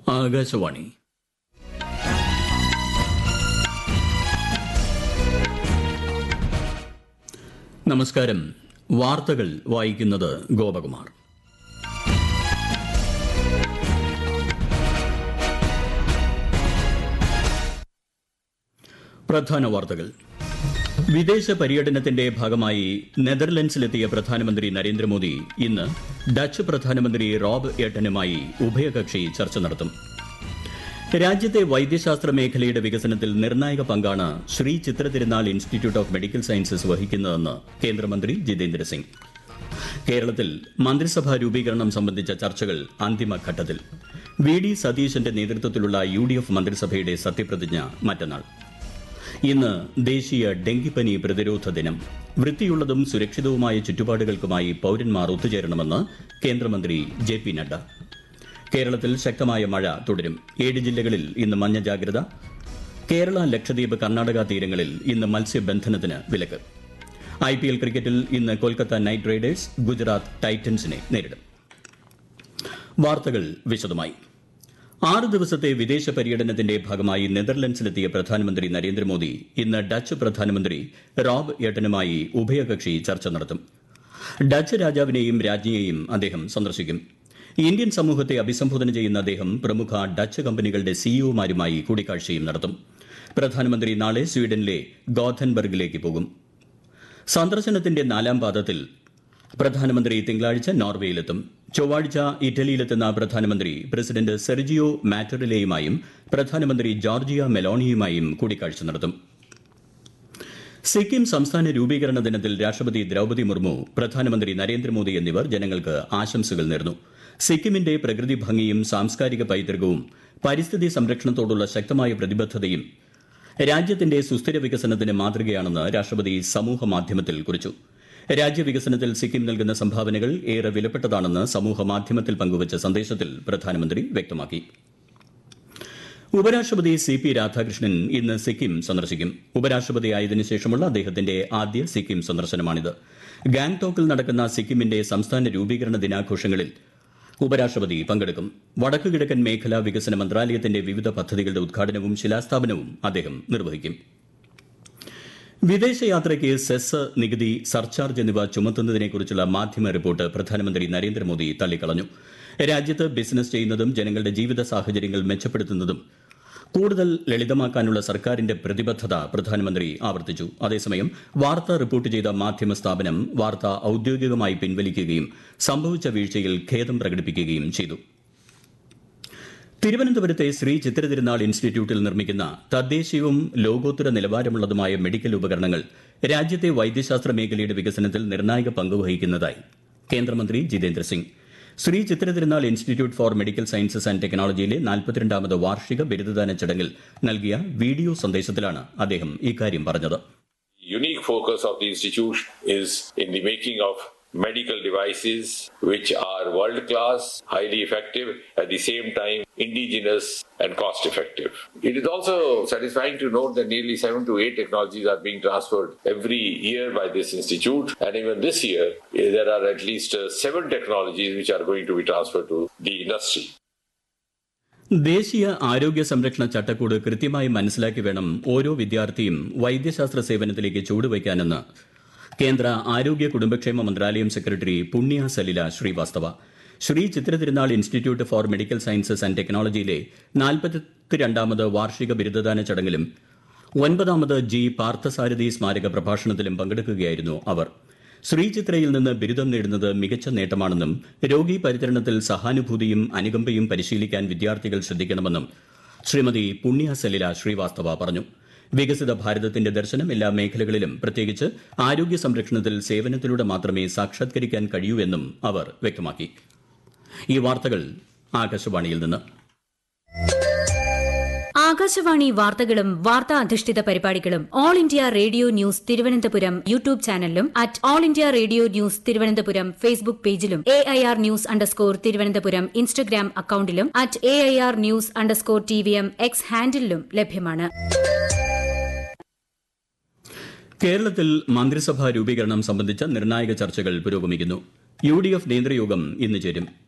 ആകാശവാണി നമസ്കാരം വാർത്തകൾ വായിക്കുന്നത് ഗോപകുമാർ പ്രധാന വാർത്തകൾ വിദേശ പര്യടനത്തിന്റെ ഭാഗമായി നെതർലൻഡ്സിലെത്തിയ പ്രധാനമന്ത്രി നരേന്ദ്രമോദി ഇന്ന് ഡച്ച് പ്രധാനമന്ത്രി റോബ് എട്ടനുമായി ഉഭയകക്ഷി ചർച്ച നടത്തും രാജ്യത്തെ വൈദ്യശാസ്ത്ര മേഖലയുടെ വികസനത്തിൽ നിർണായക പങ്കാണ് Shri Chitra Thirunal institute of medical sciences വഹിക്കുന്നതെന്ന് കേന്ദ്രമന്ത്രി ജിതേന്ദ്ര സിംഗ് കേരളത്തിൽ മന്ത്രിസഭാ രൂപീകരണം സംബന്ധിച്ച ചർച്ചകൾ അന്തിമഘട്ടത്തിൽ വി ഡി സതീശന്റെ നേതൃത്വത്തിലുള്ള യു ഡി എഫ് മന്ത്രിസഭയുടെ സത്യപ്രതിജ്ഞ മറ്റന്നാൾ ഇന്ന് ദേശീയ ഡെങ്കിപ്പനി പ്രതിരോധ ദിനം വൃത്തിയുള്ളതും സുരക്ഷിതവുമായ ചുറ്റുപാടുകൾക്കുമായി പൌരന്മാർ ഒത്തുചേരണമെന്ന് കേന്ദ്രമന്ത്രി ജെ പി നഡ്ഡ കേരളത്തിൽ ശക്തമായ മഴ തുടരും ഏഴ് ജില്ലകളിൽ ഇന്ന് മഞ്ഞ ജാഗ്രത കേരള ലക്ഷദ്വീപ് കർണാടക തീരങ്ങളിൽ ഇന്ന് മത്സ്യബന്ധനത്തിന് വിലക്ക് ഐ പി എൽ ക്രിക്കറ്റിൽ ഇന്ന് കൊൽക്കത്ത നൈറ്റ് റൈഡേഴ്സ് ഗുജറാത്ത് ടൈറ്റൻസിനെ നേരിടും വാർത്തകൾ വിശദമായി ആറ് ദിവസത്തെ വിദേശ പര്യടനത്തിന്റെ ഭാഗമായി നെതർലൻഡ്സിലെത്തിയ പ്രധാനമന്ത്രി നരേന്ദ്രമോദി ഇന്ന് ഡച്ച് പ്രധാനമന്ത്രി റോബ് എട്ടനുമായി ഉഭയകക്ഷി ചർച്ച നടത്തും ഡച്ച് രാജാവിനെയും രാജ്ഞിയെയും അദ്ദേഹം സന്ദർശിക്കും ഇന്ത്യൻ സമൂഹത്തെ അഭിസംബോധന ചെയ്യുന്ന അദ്ദേഹം പ്രമുഖ ഡച്ച് കമ്പനികളുടെ സിഇഒമാരുമായി കൂടിക്കാഴ്ചയും നടത്തും പ്രധാനമന്ത്രി നാളെ സ്വീഡനിലെ ഗോഥൻബർഗിലേക്ക് പോകും സന്ദർശനത്തിന്റെ നാലാം പാദത്തിൽ പ്രധാനമന്ത്രി തിങ്കളാഴ്ച നോർവേയിലെത്തും ചൊവ്വാഴ്ച ഇറ്റലിയിലെത്തുന്ന പ്രധാനമന്ത്രി പ്രസിഡന്റ് സെർജിയോ മാറ്ററിലെയുമായും പ്രധാനമന്ത്രി ജോർജിയ മെലോണിയുമായും കൂടിക്കാഴ്ച നടത്തും സിക്കിം സംസ്ഥാന രൂപീകരണ ദിനത്തിൽ രാഷ്ട്രപതി ദ്രൌപതി മുർമു പ്രധാനമന്ത്രി നരേന്ദ്രമോദി എന്നിവർ ജനങ്ങൾക്ക് ആശംസകൾ നേർന്നു സിക്കിമിന്റെ പ്രകൃതി ഭംഗിയും സാംസ്കാരിക പൈതൃകവും പരിസ്ഥിതി സംരക്ഷണത്തോടുള്ള ശക്തമായ പ്രതിബദ്ധതയും രാജ്യത്തിന്റെ സുസ്ഥിര വികസനത്തിന് മാതൃകയാണെന്ന് രാഷ്ട്രപതി സമൂഹ മാധ്യമത്തിൽ കുറിച്ചു രാജ്യവികസനത്തിൽ സിക്കിം നൽകുന്ന സംഭാവനകൾ ഏറെ വിലപ്പെട്ടതാണെന്ന് സമൂഹ മാധ്യമത്തിൽ പങ്കുവച്ച സന്ദേശത്തിൽ പ്രധാനമന്ത്രി വ്യക്തമാക്കി ഉപരാഷ്ട്രപതി സി പി രാധാകൃഷ്ണൻ ഇന്ന് സിക്കിം സന്ദർശിക്കും ഉപരാഷ്ട്രപതിയായതിനു ശേഷമുള്ള അദ്ദേഹത്തിന്റെ ആദ്യ സിക്കിം സന്ദർശനമാണിത് ഗാംഗ്ടോക്കിൽ നടക്കുന്ന സിക്കിമിന്റെ സംസ്ഥാന രൂപീകരണ ദിനാഘോഷങ്ങളിൽ ഉപരാഷ്ട്രപതി പങ്കെടുക്കും വടക്കു കിഴക്കൻ മേഖലാ വികസന മന്ത്രാലയത്തിന്റെ വിവിധ പദ്ധതികളുടെ ഉദ്ഘാടനവും ശിലാസ്ഥാപനവും അദ്ദേഹം നിർവഹിക്കും വിദേശയാത്രയ്ക്ക് സെസ് നികുതി സർചാർജ് എന്നിവ ചുമത്തുന്നതിനെക്കുറിച്ചുള്ള മാധ്യമ റിപ്പോർട്ട് പ്രധാനമന്ത്രി നരേന്ദ്രമോദി തള്ളിക്കളഞ്ഞു രാജ്യത്ത് ബിസിനസ് ചെയ്യുന്നതും ജനങ്ങളുടെ ജീവിത സാഹചര്യങ്ങൾ മെച്ചപ്പെടുത്തുന്നതും കൂടുതൽ ലളിതമാക്കാനുള്ള സർക്കാരിന്റെ പ്രതിബദ്ധത പ്രധാനമന്ത്രി ആവർത്തിച്ചു അതേസമയം വാർത്ത റിപ്പോർട്ട് ചെയ്ത മാധ്യമ സ്ഥാപനം വാർത്ത ഔദ്യോഗികമായി പിൻവലിക്കുകയും സംഭവിച്ച വീഴ്ചയിൽ ഖേദം പ്രകടിപ്പിക്കുകയും ചെയ്തു തിരുവനന്തപുരത്തെ ശ്രീ ചിത്രതിരുനാൾ ഇൻസ്റ്റിറ്റ്യൂട്ടിൽ നിർമ്മിക്കുന്ന തദ്ദേശീയവും ലോകോത്തര നിലവാരമുള്ളതുമായ മെഡിക്കൽ ഉപകരണങ്ങൾ രാജ്യത്തെ വൈദ്യശാസ്ത്ര മേഖലയുടെ വികസനത്തിൽ നിർണായക പങ്കുവഹിക്കുന്നതായി കേന്ദ്രമന്ത്രി Jitendra Singh Shri Chitra Thirunal institute for medical sciences and ടെക്നോളജിയിലെ നാൽപ്പത്തിരണ്ടാമത് വാർഷിക ബിരുദദാന ചടങ്ങിൽ നൽകിയ വീഡിയോ സന്ദേശത്തിലാണ് അദ്ദേഹം ഇക്കാര്യം പറഞ്ഞത് unique focus of the institute is in the making of medical devices which are world class, highly effective, at the same time indigenous and cost effective. It is also satisfying to note that nearly seven to eight technologies are being transferred every year by this institute, and even this year eh, there are at least uh, seven technologies which are going to be transferred to the industry. ദേശീയ ആരോഗ്യ സംരക്ഷണ ചട്ടക്കൂട് കൃത്യമായി മനസ്സിലാക്കി വേണം ഓരോ വിദ്യാർത്ഥിയും വൈദ്യശാസ്ത്ര സേവനത്തിലേക്ക് ചുവടുവയ്ക്കാനെന്ന് കേന്ദ്ര ആരോഗ്യ കുടുംബക്ഷേമ മന്ത്രാലയം secretary Punya Salila Srivastava Shri Chitra Thirunal institute for medical sciences and ടെക്നോളജിയിലെ നാൽപ്പത്തിരണ്ടാമത് വാർഷിക ബിരുദദാന ചടങ്ങിലും ഒൻപതാമത് ജി പാർത്ഥസാരഥി സ്മാരക പ്രഭാഷണത്തിലും പങ്കെടുക്കുകയായിരുന്നു അവർ ശ്രീചിത്രയിൽ നിന്ന് ബിരുദം നേടുന്നത് മികച്ച നേട്ടമാണെന്നും രോഗി പരിചരണത്തിൽ സഹാനുഭൂതിയും അനുകമ്പയും പരിശീലിക്കാൻ വിദ്യാർത്ഥികൾ ശ്രദ്ധിക്കണമെന്നും ശ്രീമതി പുണ്യ സലില ശ്രീവാസ്തവ പറഞ്ഞു വികസിത ഭാരതത്തിന്റെ ദർശനം എല്ലാ മേഖലകളിലും പ്രത്യേകിച്ച് ആരോഗ്യ സംരക്ഷണത്തിൽ സേവനത്തിലൂടെ മാത്രമേ സാക്ഷാത്കരിക്കാൻ കഴിയൂ എന്നും അവർ വ്യക്തമാക്കി ഈ വാർത്തകൾ ആകാശവാണിയിൽ നിന്ന് ആകാശവാണി വാർത്തകളും വാർത്താ അധിഷ്ഠിത പരിപാടികളും all India radio news Thiruvananthapuram YouTube ചാനലിലും at all India radio news Thiruvananthapuram Facebook പേജിലും A I R news underscore Thiruvananthapuram Instagram അക്കൌണ്ടിലും at A I R news underscore T V M X ഹാൻഡിലും ലഭ്യമാണ് കേരളത്തിൽ മന്ത്രിസഭാ രൂപീകരണം സംബന്ധിച്ച നിർണായക ചർച്ചകൾ പുരോഗമിക്കുന്നു യു ഡി എഫ് നേതൃയോഗം ഇന്ന് ചേരും